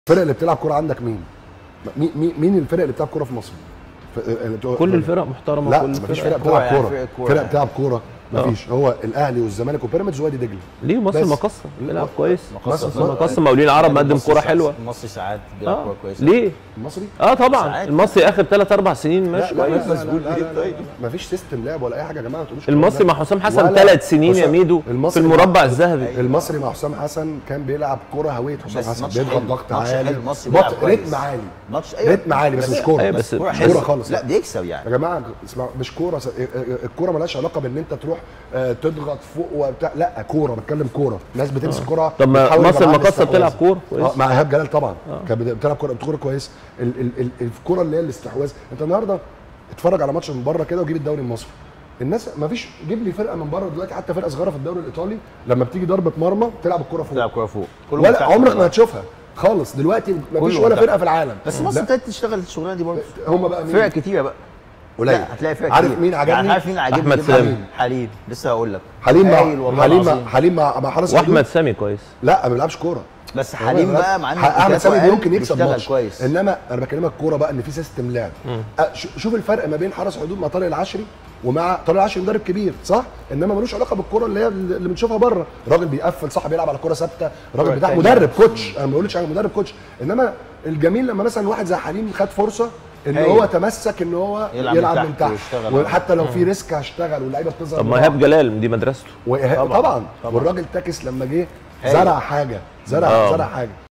الفرق اللي بتلعب كوره عندك مين؟ مين مين- مين الفرق اللي بتلعب كوره في مصر؟ ف- اللي بتوع- كل الفرق محترمه لا كل مفيش الفرق فرق كورة بتلعب يعني، كوره فرق كورة فرق يعني. بتلعب كوره آه. مفيش هو الاهلي والزمالك وبيراميدز وادي دجله ليه مصر بس. مقصه بيلعب لا. كويس مصر- مصر مقصه مقاولين العرب مقدم المصري كوره ساعات- حلوه المصري ساعات بيلعب اه كوره كويسه ليه المصري اه طبعا ساعات. المصري اخر 3 4 سنين ماشي لا لا كويس لا لا لا لا لا لا. مفيش سيستم لعب ولا اي حاجه يا جماعه ما تقولوش الكلام المصري ده. مع حسام حسن ولا- ثلاث سنين يا حسام- ميدو في المصري المربع مع- الذهبي المصري مع حسام حسن كان بيلعب كوره هويه حسام بس حسن ماتش بيضغط حلو. ضغط ماتش عالي حلو. المصري بط- بيلعب كويس. رتم عالي ماتش ايوه رتم عالي بس مش كوره أيوة، بس كورة مش حلوة. كوره خالص لا بيكسب يعني يا جماعه اسمع مش كوره س- الكوره مالهاش علاقه بان انت تروح آه، تضغط فوق وبتاع لا كوره بتكلم كوره ناس بتمسك كوره طب ما بتحاول يبقى مصر معاها المقاصة الاستحواذ. بتلعب كورة كويس. اه مع ايهاب جلال طبعا كانت بت- بتلعب كوره كوره كويس ال- ال- ال- الكوره اللي هي الاستحواذ انت النهارده اتفرج على ماتش من بره كده وجيب الدوري المصري الناس ما فيش جيب لي فرقه من بره دلوقتي حتى فرقه صغيره في الدوري الايطالي لما بتيجي ضربه مرمى تلعب الكوره فوق بيلعب كوره فوق كله ولا متاح عمرك ما والله. هتشوفها خالص دلوقتي ما فيش كله ولا متاح. فرقه في العالم بس مصر لا، ابتدت تشتغل الشغلانه دي برضه هم بقى مين فرق كتيره بقى قليل لا هتلاقي فرق عارف كتير. مين عجبني يعني عارف مين عجبني أحمد جدا؟ سامي. حليم لسه هقول لك حليم هايل مع والله حليم مع العظيم. حليم مع مع حرس واحمد حدود. سامي كويس لا ما بيلعبش كوره بس حليم بقى مع انه احمد سامي أقل، ممكن يكسب بيشتغل ماتش كويس انما انا بكلمك كوره بقى ان في سيستم لعب أه، ش- شوف الفرق ما بين حرس حدود مع طارق العشري ومع طارق العشري مدرب كبير صح انما ملوش علاقه بالكوره اللي هي اللي بنشوفها بره راجل بيقفل صح بيلعب على كوره ثابته راجل كرة بتاع تانية. مدرب كوتش انا ما بقولش حاجه مدرب كوتش انما الجميل لما مثلا واحد زي حليم خد فرصه ان هايل. هو تمسك ان هو يلعب يلعب, من من تحت تحت ويشتغل. وحتى لو في ريسك هشتغل واللعيبه بتظهر طب من ما بعض. ايهاب جلال دي مدرسته وإيهاب- طبعاً. طبعا طبعاً. والراجل تاكس لما جه هايل. زرع حاجه زرع آه. زرع حاجه